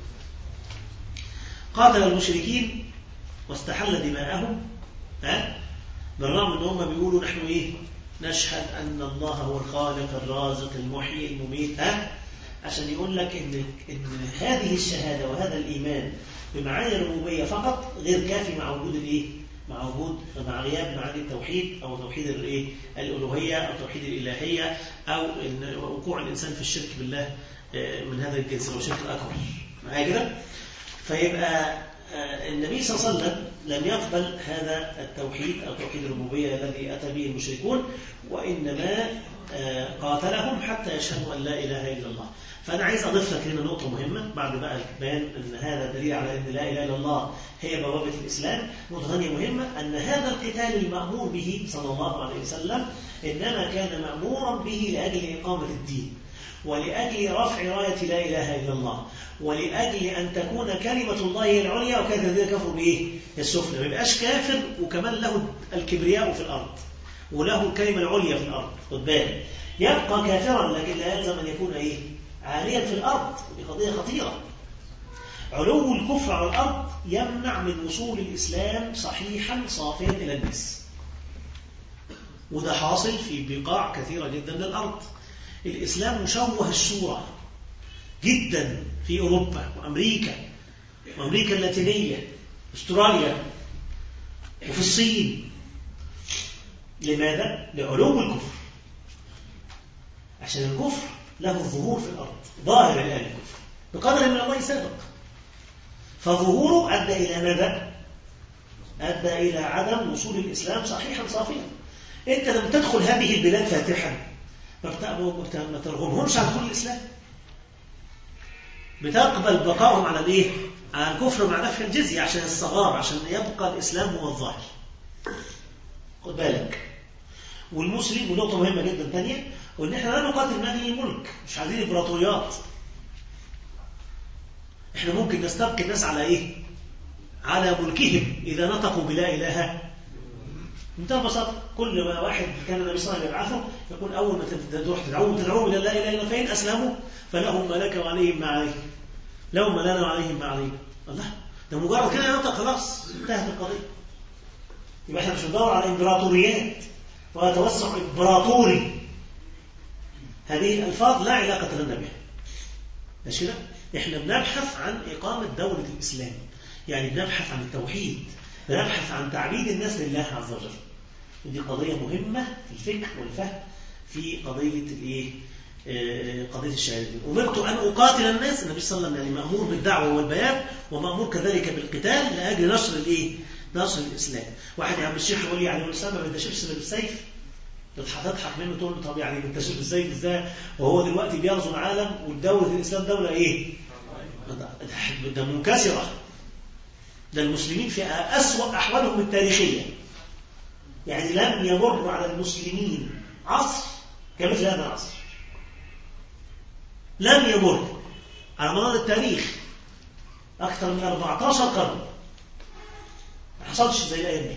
قاتل المشركين واستحل دماءهم ها بالرغم ان هم بيقولوا نحن ايه نشهد ان الله هو الخالق الرازق المحيي المميت ها عشان يقول لك ان ان هذه الشهاده وهذا الايمان بمعاني الربوبيه فقط غير كافي مع وجود الايه مع وجود مع غياب معاني التوحيد او توحيد الايه الالوهيه او توحيد الالهيه او إن وقوع الانسان في الشرك بالله من هذا الجنس او شرك اكبر معايا كده فيبقى النبي صلى الله عليه وسلم لم يقبل هذا التوحيد أو توحيد الربوبية الذي أتى به المشركون وإنما قاتلهم حتى يشهدوا أن لا إله إلا الله فأنا عايز أضيف لك هنا نقطة مهمة بعد بقى بيان أن هذا دليل على أن لا إله إلا الله هي بوابة الإسلام نقطة ثانية مهمة أن هذا القتال المأمور به صلى الله عليه وسلم إنما كان مأمورا به لأجل إقامة الدين ولأجل رفع راية لا إله إلا الله ولأجل أن تكون كلمة الله هي العليا وكان الذين كفروا بإيه؟ السفلى ما يبقاش كافر وكمان له الكبرياء في الأرض وله الكلمة العليا في الأرض خد بالك يبقى كافرا لكن لا يلزم أن يكون إيه؟ عاليا في الأرض دي قضية خطيرة علو الكفر على الأرض يمنع من وصول الإسلام صحيحا صافيا إلى الناس وده حاصل في بقاع كثيرة جدا من الأرض الإسلام مشوه الصورة جدا في أوروبا وأمريكا وأمريكا اللاتينية استراليا وفي الصين لماذا؟ لعلو الكفر عشان الكفر له الظهور في الأرض ظاهر الآن الكفر بقدر من الله سابق فظهوره أدى إلى ماذا؟ أدى إلى عدم وصول الإسلام صحيحا صافيا أنت لم تدخل هذه البلاد فاتحا ما ترغمهمش عن كل الإسلام بتقبل بقائهم على الايه؟ على الكفر مع دفع الجزية عشان الصغار عشان يبقى الإسلام هو الظاهر خد بالك والمسلم ونقطة مهمة جدا ثانية وإن إحنا لا نقاتل من أجل الملك مش عايزين إمبراطوريات إحنا ممكن نستبقي الناس على إيه؟ على ملكهم إذا نطقوا بلا إله منتهى البساطة كل ما واحد كان النبي صلى الله عليه وسلم يبعثه يقول أول ما تروح تدعوهم تدعوهم إلى لا إله إلا فإن أسلموا فلهم ما لك وعليهم ما عليك لهم ما لنا وعليهم ما علينا الله ده مجرد كده ينطق خلاص انتهت القضية يبقى احنا مش بندور على امبراطوريات ولا توسع امبراطوري هذه الألفاظ لا علاقة لنا بها ماشي كده؟ احنا بنبحث عن إقامة دولة الإسلام يعني بنبحث عن التوحيد بنبحث عن تعبيد الناس لله عز وجل ودي قضية مهمة في الفكر والفهم في قضية الايه قضية الشهادة أمرت أن أقاتل الناس النبي صلى الله عليه وسلم يعني مأمور بالدعوة والبيان ومأمور كذلك بالقتال لأجل نشر الإيه؟ نشر الإسلام واحد يا عم الشيخ يقول لي يعني الإسلام ما بينتشرش بالسيف تضحك منه تقول له طب يعني بينتشر بالسيف ازاي وهو دلوقتي بيغزو العالم والدولة الإسلام دولة إيه؟ ده منكسرة ده المسلمين في أسوأ أحوالهم التاريخية يعني لم يمر على المسلمين عصر كمثل هذا العصر لم يمر على مدار التاريخ أكثر من 14 قرن ما حصلش زي الأيام دي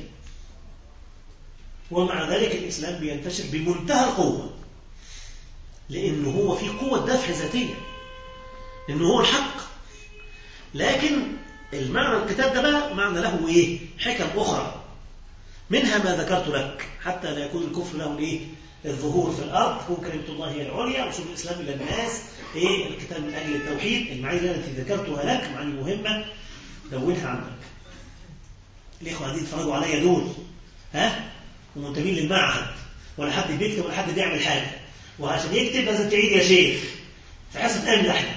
ومع ذلك الإسلام بينتشر بمنتهى القوة لأنه هو في قوة دفع ذاتية لأنه هو الحق لكن المعنى الكتاب ده بقى معنى له إيه؟ حكم أخرى منها ما ذكرت لك حتى لا يكون الكفر له إيه؟ الظهور في الأرض تكون كلمة الله هي العليا وصول الإسلام إلى الناس إيه الكتاب من أجل التوحيد المعاني التي ذكرتها لك معاني مهمة دونها عندك الإخوة قاعدين يتفرجوا عليا دول ها ومنتمين للمعهد ولا حد بيكتب ولا حد بيعمل حاجة وعشان يكتب لازم تعيد يا شيخ في حصة أمن احنا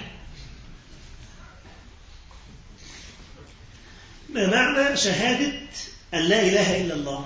ما معنى شهادة أن لا إله إلا الله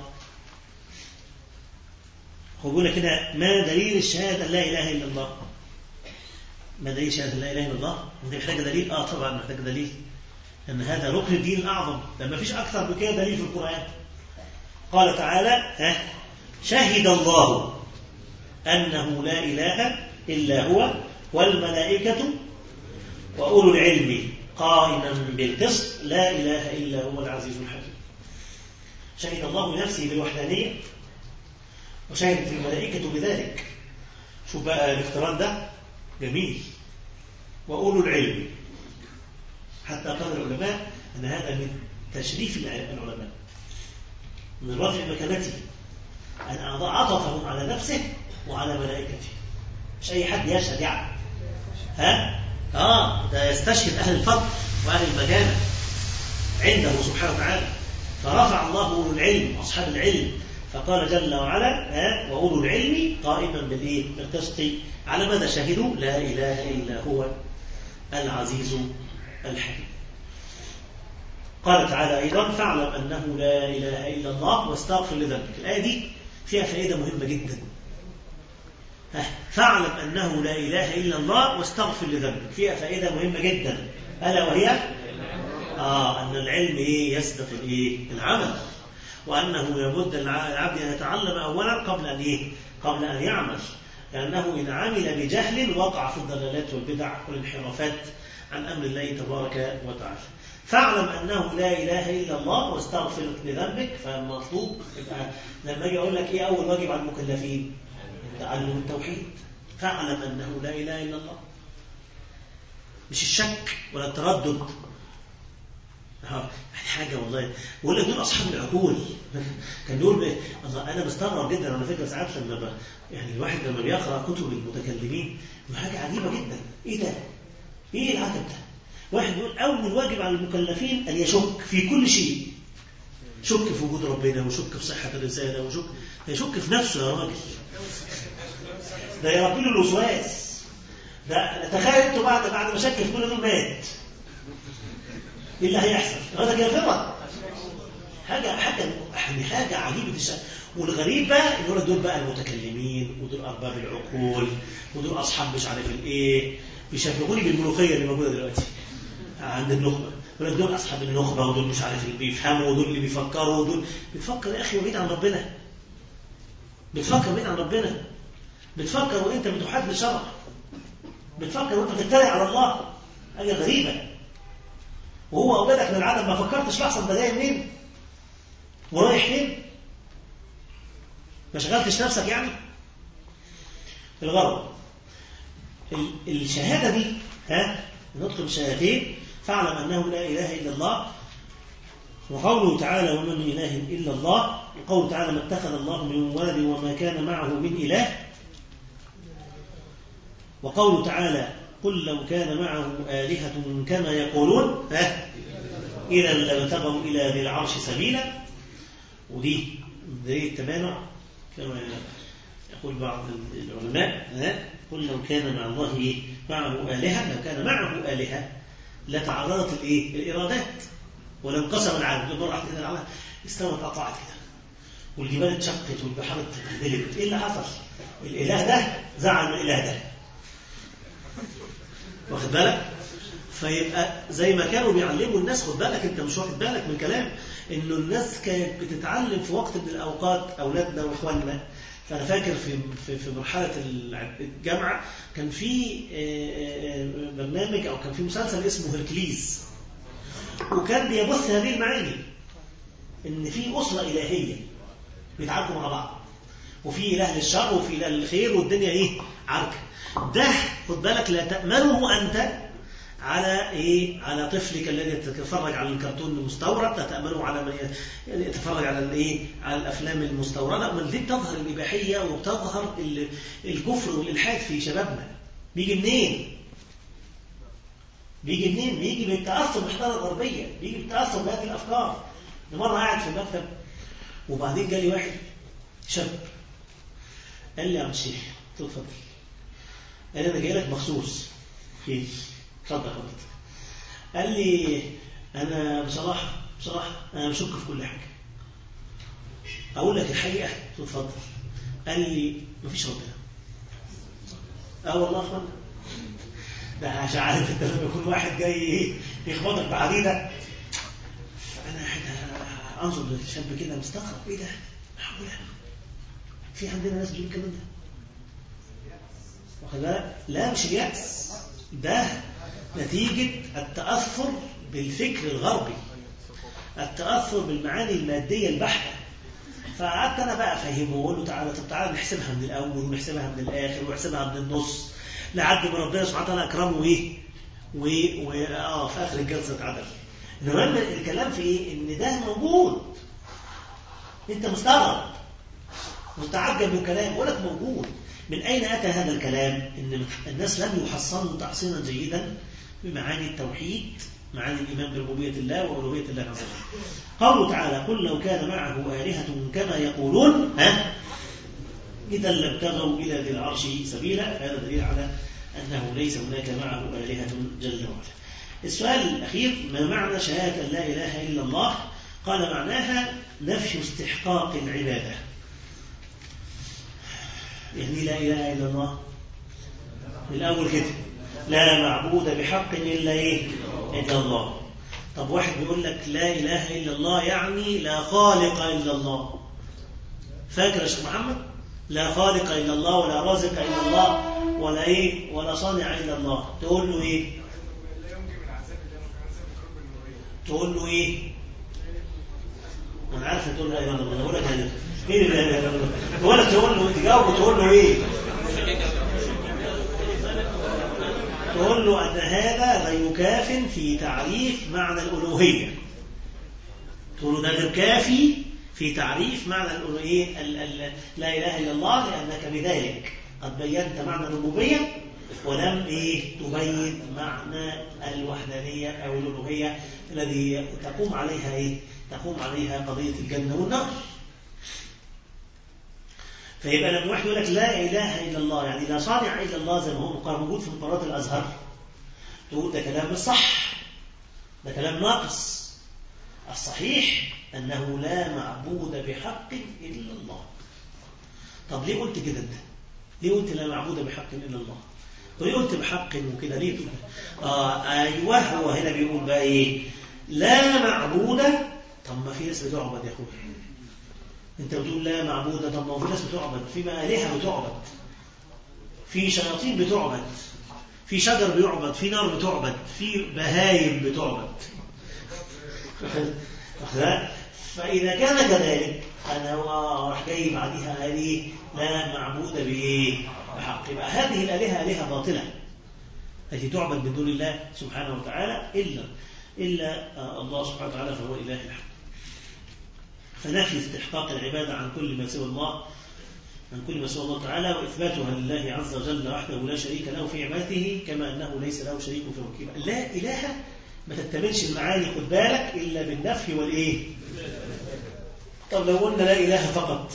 هو بيقول لك كده ما دليل الشهادة أن لا إله إلا الله ما دليل شهادة أن لا إله إلا الله أنت محتاج دليل آه طبعا محتاج دليل لأن هذا ركن الدين الأعظم لما فيش أكثر من كده دليل في القرآن قال تعالى ها شهد الله أنه لا إله إلا هو والملائكة وأولو العلم قائما بالقسط لا إله إلا هو العزيز الحكيم شهد الله نفسه بالوحدانية وشهدت الملائكة بذلك شوف بقى الاقتران ده جميل وأولو العلم حتى قال العلماء أن هذا من تشريف العلماء من رفع مكانته أن عطفهم على نفسه وعلى ملائكته مش أي حد يشهد يعني ها؟ آه ده يستشهد أهل الفضل وأهل المكانة عنده سبحانه وتعالى فرفع الله أولو العلم أصحاب العلم فقال جل وعلا ها وأولو العلم قائما بالإيه؟ بالقسط على ماذا شهدوا؟ لا إله إلا هو العزيز الحكيم قال تعالى أيضا فاعلم أنه لا إله إلا الله واستغفر لذنبك الآية دي فيها فائدة مهمة جدا فاعلم أنه لا إله إلا الله واستغفر لذنبك فيها فائدة مهمة جدا ألا وهي آه أن العلم إيه يسبق الإيه العمل وأنه لابد العبد أن يتعلم أولا قبل أن إيه قبل أن يعمل لأنه إن عمل بجهل وقع في الضلالات والبدع والانحرافات عن أمر الله تبارك وتعالى فاعلم أنه لا إله إلا الله واستغفر لذنبك فالمطلوب يبقى لما أجي أقول لك إيه أول واجب على المكلفين تعلم التوحيد فاعلم أنه لا إله إلا الله مش الشك ولا التردد يعني حاجة والله بقول لك دول أصحاب العقول كان يقول الله أنا بستغرب جدا على فكرة ساعات لما ب... يعني الواحد لما بيقرأ كتب المتكلمين حاجة عجيبة جدا إيه ده؟ إيه العجب ده؟ واحد يقول أول واجب على المكلفين أن يشك في كل شيء شك في وجود ربنا وشك في صحة الرسالة وشك يشك في نفسه يا راجل ده يربي له الوسواس ده تخيل انتوا بعد بعد ما شك في كل دول مات ايه اللي هيحصل؟ هذا كافرة حاجة حاجة يعني حاجة عجيبة الشأن والغريب بقى ان دول بقى المتكلمين ودول ارباب العقول ودول اصحاب مش عارف الايه بيشبهوني بالملوخيه اللي موجوده دلوقتي عند النخبه يقول دول اصحاب النخبه ودول مش عارف اللي بيفهموا ودول اللي بيفكروا ودول بتفكر يا اخي بعيد عن ربنا بتفكر بعيد عن ربنا بتفكر وانت بتحاد للشرع بتفكر وانت بتتريق على الله حاجه غريبه وهو اولادك من العدم ما فكرتش لحظه ده جاي منين ورايح فين ما شغلتش نفسك يعني الغرض الشهاده دي ها نطق الشهادتين فاعلم انه لا اله الا الله وقوله تعالى وما من اله الا الله وقوله تعالى ما اتخذ الله من ولد وما كان معه من اله وقوله تعالى قل لو كان معه آلهة كما يقولون ها إذا لابتغوا إلى ذي العرش سبيلا ودي دليل التمانع كما يقول بعض العلماء ها قل لو كان مع الله إيه؟ معه آلهة لو كان معه آلهة لتعارضت الايه الإرادات ولو انقسم العالم مرة واحدة كده العالم استوت قطعت كده والجبال اتشقت والبحار اتبهدلت ايه اللي حصل؟ الإله ده زعل من الإله ده واخد بالك؟ فيبقى زي ما كانوا بيعلموا الناس خد بالك انت مش واخد بالك من كلام انه الناس كانت بتتعلم في وقت من الاوقات اولادنا واخواننا فانا فاكر في في في مرحله الجامعه كان في برنامج او كان في مسلسل اسمه هركليز وكان بيبث هذه المعاني ان في اسره الهيه بيتعاركوا مع بعض وفي اله للشر وفي اله للخير والدنيا ايه عركه ده خد بالك لا تامنه انت على ايه على طفلك الذي يتفرج على الكرتون المستورد لا تامنه على من يتفرج على الايه على الافلام المستورده من دي بتظهر الاباحيه وبتظهر الكفر والالحاد في شبابنا بيجي منين بيجي منين بيجي من التاثر بالحضاره الغربيه بيجي من التاثر بهذه الافكار مره قاعد في المكتب وبعدين جالي واحد شاب قال لي يا عم الشيخ اتفضل قال لي انا جاي لك مخصوص خير اتفضل حضرتك قال لي انا بصراحه بصراحه انا بشك في كل حاجه اقول لك الحقيقه اتفضل قال لي مفيش ربنا اه والله يا اخوانا ده عشان عارف انت لما يكون واحد جاي ايه يخبطك بعريضه فانا قاعد انظر للشاب كده مستغرب ايه ده؟ معقوله؟ في عندنا ناس بتقول الكلام ده واخد بالك؟ لا مش اليأس ده نتيجة التأثر بالفكر الغربي التأثر بالمعاني المادية البحتة فقعدت أنا بقى أفهمه وأقول له تعالى طب تعالى نحسبها من الأول ونحسبها من الآخر ونحسبها من النص لحد ما ربنا سبحانه وتعالى أكرمه إيه؟ و... و... آه في آخر الجلسة اتعدل إنما الكلام في إيه؟ إن ده موجود أنت مستغرب متعجب من الكلام يقول لك موجود من أين أتى هذا الكلام؟ إن الناس لم يحصنوا تحصينا جيدا بمعاني التوحيد معاني الإيمان بربوبية الله وألوهية الله عز وجل قوله تعالى قل لو كان معه آلهة كما يقولون ها إذا لابتغوا إلى ذي العرش سبيلا هذا دليل على أنه ليس هناك معه آلهة جل وعلا السؤال الأخير ما معنى شهادة لا إله إلا الله قال معناها نفي استحقاق العبادة يعني لا إله إلا الله من الأول كده لا معبود بحق إلا إيه إلا الله طب واحد بيقول لك لا إله إلا الله يعني لا خالق إلا الله فاكر يا شيخ محمد لا خالق إلا الله ولا رازق إلا الله ولا إيه ولا صانع إلا الله تقول له إيه تقول له إيه أنا عارف تقول له إيه أنا بقول لك هذا مين اللي تقول لك تقول له تجاوبه تقول له إيه تقول له أن هذا لا يكاف في تعريف معنى الألوهية تقول ده غير كافي في تعريف معنى ايه لا اله الا الله لانك بذلك قد بينت معنى الربوبيه ولم ايه تبين معنى الوحدانيه او الالوهيه الذي تقوم عليها ايه تقوم عليها قضيه الجنه والنار فيبقى لما واحد يقول لك لا اله الا الله يعني لا صانع الا الله زي ما هو موجود في مقررات الازهر تقول ده كلام مش صح ده كلام ناقص الصحيح أنه لا معبود بحق إلا الله طب ليه قلت كده انت ليه قلت لا معبود بحق إلا الله وليه قلت بحق وكده ليه تقول آه أيوه هو هنا بيقول بقى إيه لا معبود طب ما في ناس بتعبد يا أخوي أنت بتقول لا معبود طب ما في ناس بتعبد في آلهة بتعبد في شياطين بتعبد في شجر بيعبد في نار بتعبد في بهايم بتعبد فإذا كان كذلك أنا راح جاي بعدها هذه لا معبود بإيه بحق يبقى هذه الآلهة آلهة باطلة التي تعبد من دون الله سبحانه وتعالى إلا إلا الله سبحانه وتعالى فهو إله الحق فنفي استحقاق العبادة عن كل ما سوى الله عن كل ما سوى الله تعالى وإثباتها لله عز وجل وحده لا شريك له في عبادته كما أنه ليس له شريك في وكيل لا إله ما تتبنش المعاني خد بالك إلا بالنفي والإيه طب لو قلنا لا إله فقط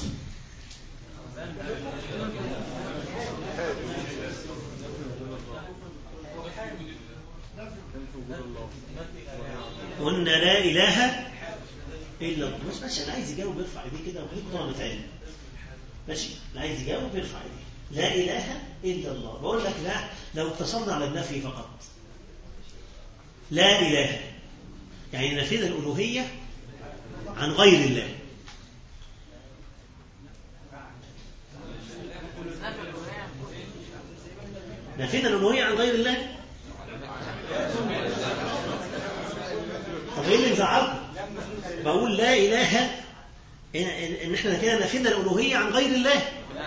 قلنا لا إله إلا الله مش ماشي أنا عايز يجاوب يرفع ايديه كده وخليك طالب علم ماشي اللي عايز يجاوب يرفع ايديه لا إله إلا الله بقول لك لا لو اقتصرنا على النفي فقط لا إله يعني نفينا الألوهية عن غير الله نفينا الألوهية عن غير الله طب ايه اللي مزعلكم بقول لا إله إن, إن احنا كده نفينا الألوهية عن غير الله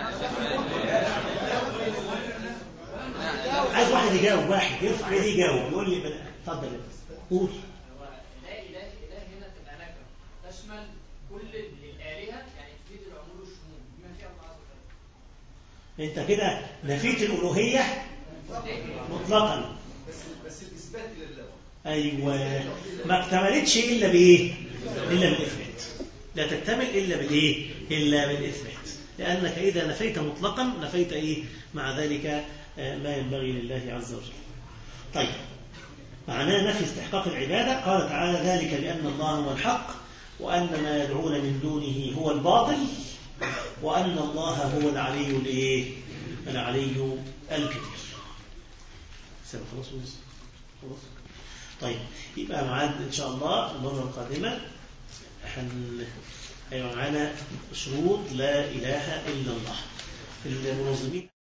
عايز واحد يجاوب واحد يرفع ايديه يجاوب يقول لي اتفضل قول لا اله اله هنا تبقى نكره تشمل كل الالهه يعني تفيد العموم والشمول بما فيها الله عز وجل انت كده نفيت الالوهيه مطلقا بس بس الاثبات لله ايوه ما اكتملتش الا بايه الا بالاثبات لا تكتمل الا بالايه الا بالاثبات لانك اذا نفيت مطلقا نفيت ايه مع ذلك ما ينبغي لله عز وجل طيب معناه نفي استحقاق العبادة قال تعالى ذلك بأن الله هو الحق وأن ما يدعون من دونه هو الباطل وأن الله هو العلي الايه العلي الكبير سنة خلاص خلاص طيب يبقى معاد إن شاء الله المرة القادمة حن هيبقى معانا شروط لا إله إلا الله المنظمين